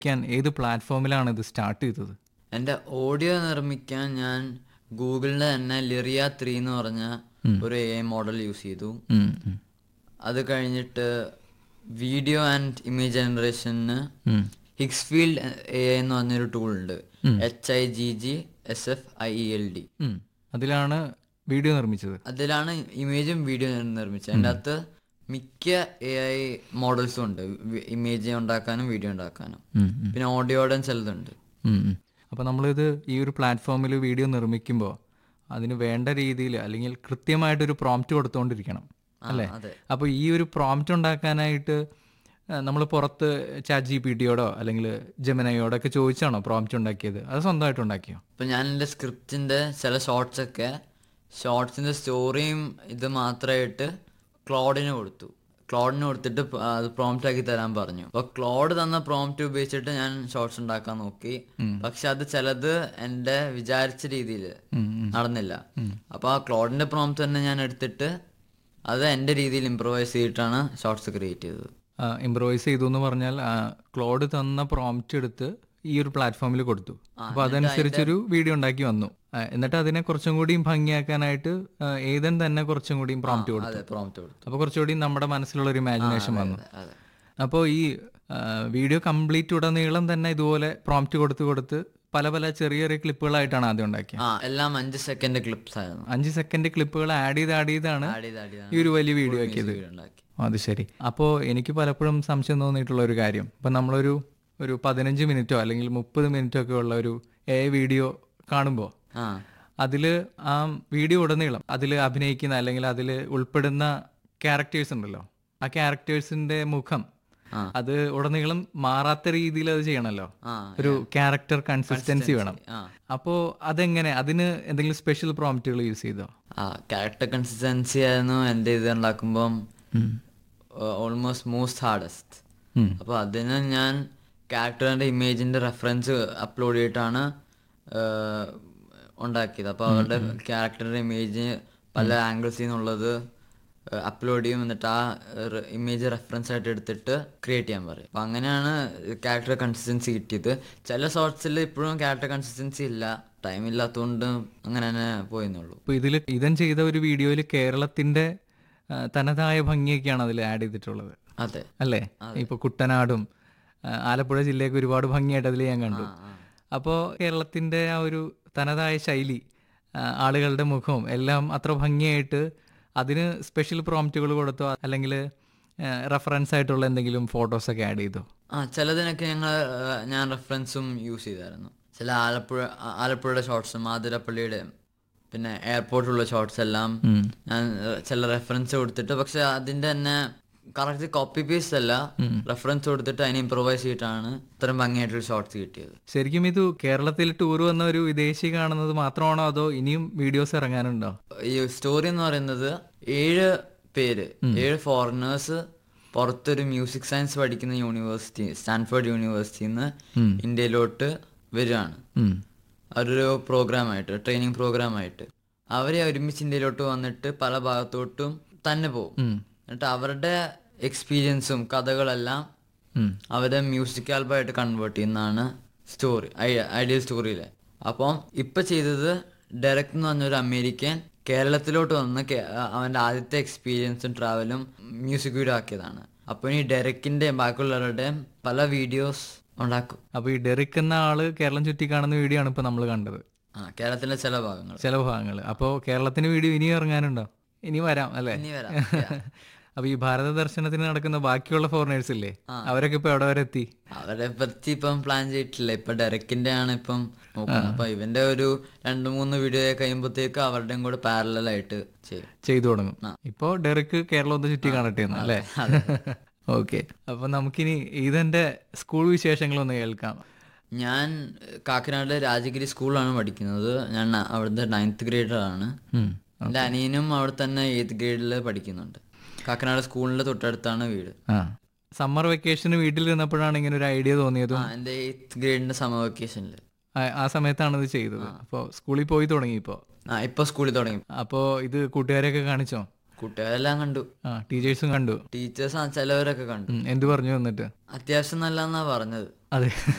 നിർമ്മിക്കാൻ ഏത് പ്ലാറ്റ്ഫോമിലാണ് ഇത് സ്റ്റാർട്ട് ചെയ്തത് എൻ്റെ ഓഡിയോ നിർമ്മിക്കാൻ ഞാൻ ഗൂഗിളിൻ്റെ തന്നെ ലിറിയ ത്രീ എന്ന് പറഞ്ഞ ഒരു എ മോഡൽ യൂസ് ചെയ്തു ഉം, ഉം, അത് കഴിഞ്ഞിട്ട് വീഡിയോ ആൻഡ് ഇമേജ് ജനറേഷന് ഉം. ഹിക്സ് ഫീൽഡ് എ എന്ന് പറഞ്ഞൊരു ടൂൾ ഉണ്ട് H I G G S F I E L D ഉം. അതിലാണ് വീഡിയോ നിർമ്മിച്ചത് അതിലാണ് ഇമേജും വീഡിയോ നിർമ്മിച്ചത് അതിൻ്റെ അകത്ത് മിക്ക എ ഐ മോഡൽസും ഉണ്ട് ഇമേജ് ഉണ്ടാക്കാനും വീഡിയോ ഉണ്ടാക്കാനും ഉം, ഉം. പിന്നെ ഓഡിയോയുടെ ചിലതുണ്ട് ഉം, ഉം. അപ്പോൾ നമ്മളിത് ഈ ഒരു പ്ലാറ്റ്ഫോമിൽ വീഡിയോ നിർമ്മിക്കുമ്പോൾ അതിന് വേണ്ട രീതിയിൽ അല്ലെങ്കിൽ കൃത്യമായിട്ടൊരു പ്രോംപ്റ്റ് കൊടുത്തുകൊണ്ടിരിക്കണം അല്ലേ അതെ അപ്പോൾ ഈ ഒരു പ്രോംപ്റ്റ് ഉണ്ടാക്കാനായിട്ട് നമ്മൾ പുറത്ത് ചാറ്റ് ജി പി ടിയോടോ അല്ലെങ്കിൽ ജെമിനയോടോ ഒക്കെ ചോദിച്ചാണോ പ്രോംപ്റ്റ് ഉണ്ടാക്കിയത് അത് സ്വന്തമായിട്ട് ഉണ്ടാക്കിയോ ഇപ്പം ഞാൻ എൻ്റെ സ്ക്രിപ്റ്റിൻ്റെ ചില ഷോർട്സ് ഒക്കെ ഷോർട്സിൻ്റെ സ്റ്റോറിയും ഇത് മാത്രമായിട്ട് ക്ലോഡിന് കൊടുത്തു ക്ലോഡിന് കൊടുത്തിട്ട് പ- അത് പ്രോംപ്റ്റ് ആക്കി തരാൻ പറഞ്ഞു അപ്പോൾ ക്ലോഡ് തന്ന പ്രോംപ്റ്റ് ഉപയോഗിച്ചിട്ട് ഞാൻ ഷോർട്സ് ഉണ്ടാക്കാൻ നോക്കി പക്ഷെ അത് ചിലത് എൻ്റെ വിചാരിച്ച രീതിയിൽ നടന്നില്ല അപ്പോൾ ആ ക്ലോഡിൻ്റെ പ്രോംപ്റ്റ് തന്നെ ഞാൻ എടുത്തിട്ട് അത് എൻ്റെ രീതിയിൽ ഇമ്പ്രവൈസ് ചെയ്തിട്ടാണ് ഷോർട്സ് ക്രിയേറ്റ് ചെയ്തത് ഇംപ്രവൈസ് ചെയ്തു എന്ന് പറഞ്ഞാൽ ആ, ക്ലോഡ് തന്ന പ്രോംപ്റ്റ് എടുത്ത് ഈ ഒരു പ്ലാറ്റ്ഫോമിൽ കൊടുത്തു അപ്പോൾ അതനുസരിച്ചൊരു വീഡിയോ ഉണ്ടാക്കി വന്നു ആ, എന്നിട്ട് അതിനെ കുറച്ചും കൂടിയും ഭംഗിയാക്കാനായിട്ട് ആ, ഏതൻ തന്നെ കുറച്ചും കൂടിയും പ്രോംപ്റ്റ് കൊടുത്തു അതെ പ്രോംപ്റ്റ് കൊടുത്തു അപ്പോൾ കുറച്ചുകൂടി നമ്മുടെ മനസ്സിലുള്ള ഒരു ഇമാജിനേഷൻ വന്നു അതെ അപ്പോൾ ഈ ആ, വീഡിയോ കംപ്ലീറ്റ് ഉടനീളം തന്നെ ഇതുപോലെ പ്രോംപ്റ്റ് കൊടുത്ത് കൊടുത്ത് പല പല ചെറിയ ചെറിയ ക്ലിപ്പുകളായിട്ടാണ് ആദ്യം ഉണ്ടാക്കിയത് ആ എല്ലാം അഞ്ച് സെക്കൻഡ് ക്ലിപ്സ് ആയിരുന്നു അഞ്ച് സെക്കൻഡ് ക്ലിപ്പുകൾ ആഡ് ചെയ്ത് ആഡ് ചെയ്താണ് ആഡ് ചെയ്ത് ആഡ് ഈ ഒരു വലിയ വീഡിയോ ആക്കിയത് ചെയ്ത് ഉണ്ടാക്കി അത് ശരി അപ്പോൾ എനിക്ക് പലപ്പോഴും സംശയം തോന്നിയിട്ടുള്ള ഒരു കാര്യം ഇപ്പം നമ്മളൊരു ഒരു പതിനഞ്ച് മിനിറ്റോ അല്ലെങ്കിൽ മുപ്പത് മിനിറ്റോ ഒക്കെ ഉള്ള ഒരു എ വീഡിയോ കാണുമ്പോൾ ആ അതിൽ ആ വീഡിയോ ഉടനീളം അതിൽ അഭിനയിക്കുന്ന അല്ലെങ്കിൽ അതിൽ ഉൾപ്പെടുന്ന ക്യാരക്ടേഴ്സ് ഉണ്ടല്ലോ ആ ക്യാരക്ടേഴ്സിന്റെ മുഖം ആ. അത് ഉടനീളം മാറാത്ത രീതിയിൽ അത് ചെയ്യണമല്ലോ ആ ഒരു ക്യാരക്ടർ കൺസിസ്റ്റൻസി വേണം ആ അപ്പോൾ അതെങ്ങനെ അതിന് എന്തെങ്കിലും സ്പെഷ്യൽ പ്രോംപ്റ്റുകൾ യൂസ് ചെയ്തോ ആ ക്യാരക്ടർ കൺസിസ്റ്റൻസി ആയിരുന്നു എൻ്റെ ഇത് ഉണ്ടാക്കുമ്പം ഓൾമോസ്റ്റ് മോസ്റ്റ് ഹാർഡസ്റ്റ് ഉം. അപ്പോൾ അതിന് ഞാൻ ക്യാരക്ടറിൻ്റെ ഇമേജിൻ്റെ റെഫറൻസ് അപ്ലോഡ് ചെയ്തിട്ടാണ് ഏഹ്, ഉണ്ടാക്കിയത് അപ്പോൾ അവരുടെ ക്യാരക്ടറിൻ്റെ ഇമേജ് പല ആംഗിൾസിൽ നിന്നുള്ളത് അപ്ലോഡ് ചെയ്യും എന്നിട്ട് ആ ഇമേജ് റെഫറൻസ് ആയിട്ട് എടുത്തിട്ട് ക്രിയേറ്റ് ചെയ്യാൻ പറയും അപ്പം അങ്ങനെയാണ് ക്യാരക്ടർ കൺസിസ്റ്റൻസി കിട്ടിയത് ചില ഷോർട്സിൽ ഇപ്പോഴും ക്യാരക്ടർ കൺസിസ്റ്റൻസി ഇല്ല ടൈം ഇല്ലാത്തതുകൊണ്ട് അങ്ങനെ തന്നെ പോയെന്നുള്ളൂ അപ്പോൾ ഇതിൽ ഇതൻ ചെയ്ത ഒരു വീഡിയോയിൽ കേരളത്തിന്റെ ആ, തനതായ ഭംഗിയൊക്കെയാണ് അതിൽ ആഡ് ചെയ്തിട്ടുള്ളത് അതെ അല്ലേ ഇപ്പോൾ കുട്ടനാടും ആ, ആലപ്പുഴ ജില്ലയൊക്കെ ഒരുപാട് ഭംഗിയായിട്ട് അതിൽ ഞാൻ കണ്ടു അപ്പോൾ കേരളത്തിന്റെ ആ ഒരു തനതായ ശൈലി ആ, ആളുകളുടെ മുഖവും എല്ലാം അത്ര ഭംഗിയായിട്ട് അതിന് സ്പെഷ്യൽ പ്രോംപ്റ്റുകൾ കൊടുത്തോ അല്ലെങ്കിൽ റെഫറൻസ് ആയിട്ടുള്ള എന്തെങ്കിലും ഫോട്ടോസൊക്കെ ആഡ് ചെയ്തോ ആ ചിലതിനൊക്കെ ഞങ്ങൾ ഞാൻ റെഫറൻസും യൂസ് ചെയ്തായിരുന്നു ചില ആലപ്പുഴ ആ- ആലപ്പുഴയുടെ ഷോർട്സും ആതിരപ്പള്ളിയുടെ പിന്നെ എയർപോർട്ടിലുള്ള ഷോർട്സ് എല്ലാം ഞാൻ ഏഹ്, ചില റെഫറൻസ് കൊടുത്തിട്ട് പക്ഷെ അതിന്റെ തന്നെ കറക്റ്റ് കോപ്പി പേസ്റ്റ് അല്ല റെഫറൻസ് കൊടുത്തിട്ട് അതിനെ ഇമ്പ്രൂവൈസ് ചെയ്തിട്ടാണ് ഇത്രയും ഭംഗിയായിട്ടുള്ള ഷോർട്സ് കിട്ടിയത് ശരിക്കും ഇത് കേരളത്തിൽ ടൂർ വന്ന ഒരു വിദേശി കാണുന്നത് മാത്രമാണോ അതോ ഇനിയും വീഡിയോസ് ഇറങ്ങാനുണ്ടോ ഈ സ്റ്റോറി എന്ന് പറയുന്നത് ഏഴ് പേര് ഏഴ് ഫോറിനേഴ്സ് പുറത്തൊരു മ്യൂസിക് സയൻസ് പഠിക്കുന്ന യൂണിവേഴ്സിറ്റി സ്റ്റാൻഫോർഡ് യൂണിവേഴ്സിറ്റിയിൽ നിന്ന് ഇന്ത്യയിലോട്ട് വരികയാണ് ഉം. അവരൊരു പ്രോഗ്രാമായിട്ട് ട്രെയിനിങ് പ്രോഗ്രാമായിട്ട് അവരെ ഒരുമിച്ച് ഇന്ത്യയിലോട്ട് വന്നിട്ട് പല ഭാഗത്തോട്ടും തന്നെ പോകും ഉം. എന്നിട്ട് അവരുടെ എക്സ്പീരിയൻസും കഥകളെല്ലാം ഉം. അവരെ മ്യൂസിക് ആൽബമായിട്ട് കൺവേർട്ട് ചെയ്യുന്നതാണ് സ്റ്റോറി ഐഡിയൽ സ്റ്റോറിയിലെ അപ്പം ഇപ്പം ചെയ്തത് ഡയറക്റ്റ് എന്ന് പറഞ്ഞൊരു അമേരിക്കൻ കേരളത്തിലോട്ട് വന്ന് കേ- അവൻ്റെ ആദ്യത്തെ എക്സ്പീരിയൻസും ട്രാവലും മ്യൂസിക് വീഡിയോ ആക്കിയതാണ് അപ്പോൾ ഈ ഡയറക്റ്റിൻ്റെയും ബാക്കിയുള്ളവരുടെയും പല വീഡിയോസ് ഉണ്ടാക്കും അപ്പോൾ ഈ ഡെറിക് എന്ന ആള് കേരളം ചുറ്റി കാണുന്ന വീഡിയോ ആണ് ഇപ്പോൾ നമ്മൾ കണ്ടത് ആ കേരളത്തിലെ ചില ഭാഗങ്ങൾ ചില ഭാഗങ്ങൾ അപ്പോൾ കേരളത്തിന് വീഡിയോ ഇനിയും ഇറങ്ങാനുണ്ടോ ഇനി വരാം അല്ലേ ഇനി വരാം അപ്പോൾ ഈ ഭാരത ദർശനത്തിന് നടക്കുന്ന ബാക്കിയുള്ള ഫോറിനേഴ്സ് ഇല്ലേ അവരൊക്കെ ഇപ്പോൾ എവിടെ വരെ എത്തി അവരെ പറ്റി ഇപ്പം പ്ലാൻ ചെയ്തിട്ടില്ല ഇപ്പൊ ഡയറക്റ്റിന്റെ ആണ് ഇപ്പം നോക്കുന്നത് അപ്പൊ ഇവന്റെ ഒരു രണ്ട് മൂന്ന് വീഡിയോ കഴിയുമ്പോഴത്തേക്ക് അവരുടെയും കൂടെ പാരലൽ ആയിട്ട് ചെയ്യും ചെയ്തു തുടങ്ങും ഇപ്പോൾ ഡെറിക്ക് കേരളം ഒന്ന് ചുറ്റി കാണട്ടെ എന്ന് അല്ലേ ഓക്കെ അപ്പോൾ നമുക്കിനി ഇതെന്റെ സ്കൂൾ വിശേഷങ്ങളൊന്ന് കേൾക്കാം ഞാൻ കാക്കനാട് രാജഗിരി സ്കൂളിലാണ് പഠിക്കുന്നത് ഞാൻ ന- അവിടുത്തെ നയൻത്ത് ഗ്രേഡറാണ് ഉം. എൻ്റെ അനിയനും അവിടെ തന്നെ എയ്ത്ത് ഗ്രേഡിൽ പഠിക്കുന്നുണ്ട് കാക്കനാട് സ്കൂളിന്റെ തൊട്ടടുത്താണ് വീട് ആ സമ്മർ വെക്കേഷന് വീട്ടിൽ ഇരുന്നപ്പോഴാണ് ഇങ്ങനെ ഒരു ഐഡിയ തോന്നിയതും ആ എൻ്റെ എയ്ത്ത് ഗ്രേഡിന്റെ സമർ വെക്കേഷനിൽ ആ- ആ സമയത്താണ് ഇത് ചെയ്തത് അപ്പോൾ സ്കൂളിൽ പോയി തുടങ്ങി ഇപ്പോൾ ആ ഇപ്പൊ സ്കൂളിൽ തുടങ്ങി അപ്പോൾ ഇത് കൂട്ടുകാരെയൊക്കെ കാണിച്ചോ കൂട്ടുകാരെല്ലാം കണ്ടു ആ ടീച്ചേഴ്സും കണ്ടു ടീച്ചേഴ്സ് ചിലവരൊക്കെ കണ്ടു ഉം, എന്ത് പറഞ്ഞു വന്നിട്ട് അത്യാവശ്യം നല്ലതെന്നാ പറഞ്ഞത് അതെ